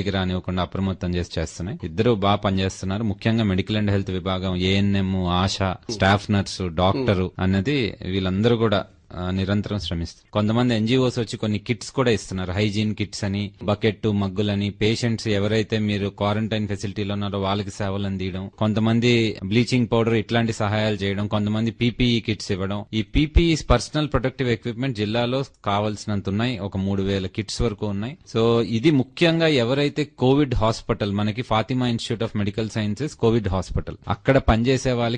బయటికి రానివ్వకుండా అప్రమత్తం చేసి చేస్తున్నాయి ఇద్దరు బాగా పనిచేస్తున్నారు ముఖ్యంగా మెడికల్ అండ్ హెల్త్ విభాగం ANM ASHA staff nurse doctor అన్నది వీళ్ళందరూ కూడా ఆ, నిరంతరం శ్రమిస్తారు కొంతమంది ఎన్జిఓస్ వచ్చి కొన్ని కిట్స్ కూడా ఇస్తున్నారు హైజీన్ కిట్స్ అని బకెట్ మగ్గులని పేషెంట్స్ ఎవరైతే మీరు క్వారంటైన్ ఫెసిలిటీలో ఉన్నారో వాళ్ళకి సేవలు అందియడం కొంతమంది బ్లీచింగ్ పౌడర్ ఇట్లాంటి సహాయాలు చేయడం కొంతమంది పీపీఈ కిట్స్ ఇవ్వడం ఈ పీపీఈ పర్సనల్ ప్రొటెక్టివ్ ఎక్విప్మెంట్ జిల్లాలో కావాల్సినంత ఉన్నాయి ఒక మూడు వేల కిట్స్ వరకు ఉన్నాయి సో ఇది ముఖ్యంగా ఎవరైతే కోవిడ్ హాస్పిటల్ మనకి Fatima institute of medical sciences covid hospital అక్కడ పనిచేసే వాళ్ళకి